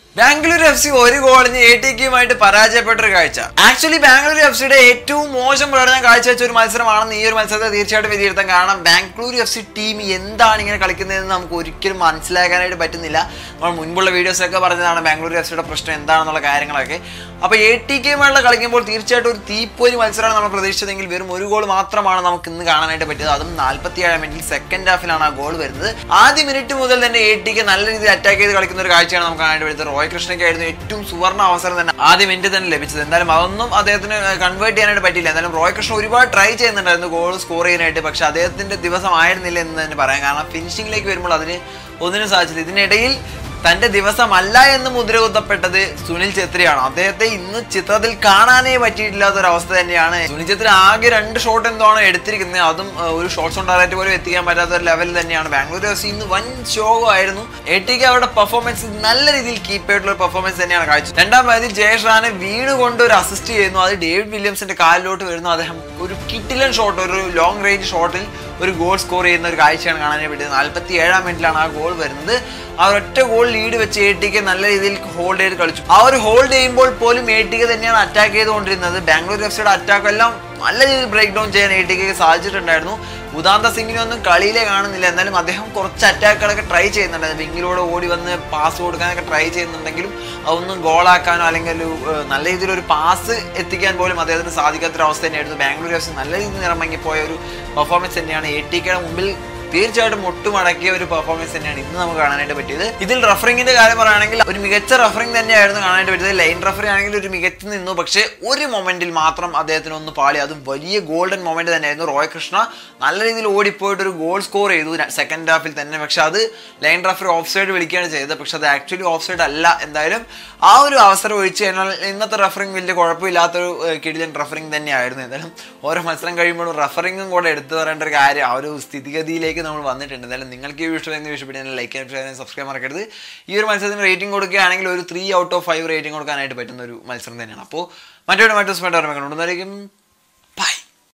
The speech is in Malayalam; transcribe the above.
ബാംഗ്ലൂർ എഫ് സി ഒരു ഗോളിന് എ ടി കെയുമായിട്ട് പരാജയപ്പെട്ട ഒരു കാഴ്ച ആക്ച്വലി ബാംഗ്ലൂർ എഫ് സിയുടെ ഏറ്റവും മോശം പ്രകടനം കാഴ്ചവെച്ച ഒരു മത്സരമാണെന്ന് ഈ ഒരു മത്സരത്തെ തീർച്ചയായിട്ടും വിലയിരുത്താൻ കാരണം ബാംഗ്ലൂർ എഫ് സി ടീം എന്താണ് ഇങ്ങനെ കളിക്കുന്നതെന്ന് നമുക്ക് ഒരിക്കലും മനസ്സിലാക്കാനായിട്ട് പറ്റുന്നില്ല നമ്മൾ മുൻപുള്ള വീഡിയോസിലൊക്കെ പറഞ്ഞതാണ് ബാംഗ്ലൂർ എഫ് സിയുടെ പ്രശ്നം എന്താണെന്നുള്ള കാര്യങ്ങളൊക്കെ അപ്പോൾ എ ടി കെയുമായുള്ള കളിക്കുമ്പോൾ തീർച്ചയായിട്ടും ഒരു തീപ്പൊരി മത്സരമാണ് നമ്മൾ പ്രതീക്ഷിച്ചതെങ്കിൽ വെറും ഒരു ഗോൾ മാത്രമാണ് നമുക്ക് ഇന്ന് കാണാനായിട്ട് പറ്റിയത് അതും നാൽപ്പത്തി ഏഴാം മിനിറ്റിൽ സെക്കൻഡ് ഹാഫിലാണ് ആ ഗോൾ വരുന്നത് ആദ്യ മിനിറ്റ് മുതൽ തന്നെ എ ടി കെ നല്ല രീതിയിൽ അറ്റാക്ക് ചെയ്ത് കളിക്കുന്ന ഒരു കാഴ്ചയാണ് നമുക്ക് കാണാനായിട്ട് പറ്റുന്നത് റോയ് കൃഷ്ണയ്ക്കായിരുന്നു ഏറ്റവും സുവർണ്ണ അവസരം തന്നെ ആദ്യ മിനിറ്റ് തന്നെ ലഭിച്ചത് എന്തായാലും അതൊന്നും അദ്ദേഹത്തിന് കൺവേർട്ട് ചെയ്യാനായിട്ട് പറ്റിയില്ല എന്തായാലും റോയ് കൃഷ്ണ ഒരുപാട് ട്രൈ ചെയ്യുന്നുണ്ടായിരുന്നു ഗോൾ സ്കോർ ചെയ്യാനായിട്ട് പക്ഷെ അദ്ദേഹത്തിന്റെ ദിവസമായിരുന്നില്ല എന്ന് തന്നെ പറയാം കാരണം ഫിനിഷിംഗിലേക്ക് വരുമ്പോൾ അതിന് ഒന്നിനും സാധിച്ചില്ല ഇതിനിടയിൽ തന്റെ ദിവസമല്ല എന്ന് മുദ്രകുത്തപ്പെട്ടത് സുനിൽ ഛത്രിയാണ് അദ്ദേഹത്തെ ഇന്ന് ചിത്രത്തിൽ കാണാനേ പറ്റിയിട്ടില്ലാത്ത ഒരു അവസ്ഥ തന്നെയാണ് സുനിൽ ഛത്രി ആകെ രണ്ട് ഷോട്ട് എന്തോആണ് എടുത്തിരിക്കുന്നത് അതും ഏഹ്, ഒരു ഷോട്ട്സ് ഓൺ ടാർഗറ്റ് പോലും എത്തിക്കാൻ പറ്റാത്ത ഒരു ലെവൽ തന്നെയാണ് ബാംഗ്ലൂർ എഫ് സി ഇന്ന് വൻ ശോകമായിരുന്നു എ ടി കെ അവരുടെ പെർഫോമൻസ് നല്ല രീതിയിൽ കീപ്പ് ആയിട്ടുള്ള ഒരു പെർഫോമൻസ് തന്നെയാണ് കാഴ്ച രണ്ടാം പകുതി ജയഷാനെ വീണുകൊണ്ട് ഒരു അസിസ്റ്റ് ചെയ്യുന്നു അത് ഡേവിഡ് വില്യംസിന്റെ കാലിലോട്ട് വരുന്നു അദ്ദേഹം ഒരു കിട്ടിലൻ ഷോട്ട് ഒരു ലോങ് റേഞ്ച് ഷോട്ടിൽ ഒരു ഗോൾ സ്കോർ ചെയ്യുന്ന ഒരു കാഴ്ചയാണ് കാണാനായിട്ട് പറ്റിയത് നാൽപ്പത്തി ഏഴാം മിനിറ്റിലാണ് ആ ഗോൾ വരുന്നത് ആ ഒറ്റ ഗോൾ ലീഡ് വെച്ച് എ ടി കെ നല്ല രീതിയിൽ ഹോൾഡ് ചെയ്ത് കളിച്ചു ആ ഒരു ഹോൾഡ് ചെയ്യുമ്പോൾ പോലും എ ടി കെ തന്നെയാണ് അറ്റാക്ക് ചെയ്തുകൊണ്ടിരുന്നത് ബാംഗ്ലൂർ എഫ് സിയുടെ അറ്റാക്ക് എല്ലാം നല്ല രീതിയിൽ ബ്രേക്ക് ഡൗൺ ചെയ്യാൻ എ ടി കെ സാധിച്ചിട്ടുണ്ടായിരുന്നു ഉദാന്ത സിംഗിനെ ഒന്നും കളിയിലേ കാണുന്നില്ല എന്നാലും അദ്ദേഹം കുറച്ച് അറ്റാക്കുകളൊക്കെ ട്രൈ ചെയ്യുന്നുണ്ടായിരുന്നു വിങ്ങിലൂടെ ഓടി വന്ന് പാസ് കൊടുക്കാനൊക്കെ ട്രൈ ചെയ്യുന്നുണ്ടെങ്കിലും അതൊന്നും ഗോളാക്കാനോ അല്ലെങ്കിൽ ഒരു ഏഹ്, നല്ല രീതിയിൽ ഒരു പാസ് എത്തിക്കാൻ പോലും അദ്ദേഹത്തിന് സാധിക്കാത്തൊരു അവസ്ഥ തന്നെയായിരുന്നു ബാംഗ്ലൂർ എഫ് സി നല്ല രീതിയിൽ ഇറങ്ങിപ്പോയ ഒരു പെർഫോമൻസ് തന്നെയാണ് എ ടി കെയുടെ മുമ്പിൽ തീർച്ചയായിട്ടും ഒട്ടുമടക്കിയ ഒരു പെർഫോമൻസ് തന്നെയാണ് ഇന്ന് നമുക്ക് കാണാനായിട്ട് പറ്റിയത് ഇതിൽ റഫറിങ്ങിന്റെ കാര്യം പറയുകയാണെങ്കിൽ ഒരു മികച്ച റഫറിംഗ് തന്നെയായിരുന്നു കാണാനായിട്ട് പറ്റിയത് ലൈൻ റഫറി ആണെങ്കിൽ ഒരു മികച്ച നിന്നു പക്ഷേ ഒരു മൊമെന്റിൽ മാത്രം അദ്ദേഹത്തിന് ഒന്ന് പാളി അതും വലിയ ഗോൾഡൻ മൊമെന്റ് തന്നെയായിരുന്നു റോയ് കൃഷ്ണ നല്ല രീതിയിൽ ഓടിപ്പോയിട്ട് ഒരു ഗോൾ സ്കോർ ചെയ്തു സെക്കൻഡ് ഹാഫിൽ തന്നെ പക്ഷെ അത് ലൈൻ റഫറി ഓഫ് സൈഡ് വിളിക്കുകയാണ് ചെയ്തത് പക്ഷെ അത് ആക്ച്വലി ഓഫ് സൈഡ് അല്ല എന്തായാലും ആ ഒരു അവസരം ഒഴിച്ചു കഴിഞ്ഞാൽ ഇന്നത്തെ റഫറിംഗ് വലിയ കുഴപ്പമില്ലാത്തൊരു ഏഹ്, കിടിലൻ റഫറിംഗ് തന്നെയായിരുന്നു എന്തായാലും ഓരോ മത്സരം കഴിയുമ്പോഴും റഫറിംഗും കൂടെ എടുത്തു പറയേണ്ട ഒരു കാര്യം ആ ഒരു സ്ഥിതിഗതിയിലേക്ക് നമ്മൾ വന്നിട്ടുണ്ട് എന്തായാലും നിങ്ങൾക്ക് ഈ വിഷയം എന്ന് വിഷയപ്പെട്ട് ലൈക്ക് ചെയ്യാൻ ഷെയർ ചെയ്യാൻ സബ്സ്ക്രൈബ് മറക്കരുത് ഈ ഒരു മത്സരത്തിന് റേറ്റിംഗ് കൊടുക്കുകയാണെങ്കിൽ ഒരു three out of five rating കൊടുക്കാനായിട്ട് പറ്റുന്ന ഒരു മത്സരം തന്നെയാണ് അപ്പോൾ മറ്റൊരു മറ്റു സ്പെൻഡ് ഓർമ്മകളുണ്ടായിരിക്കും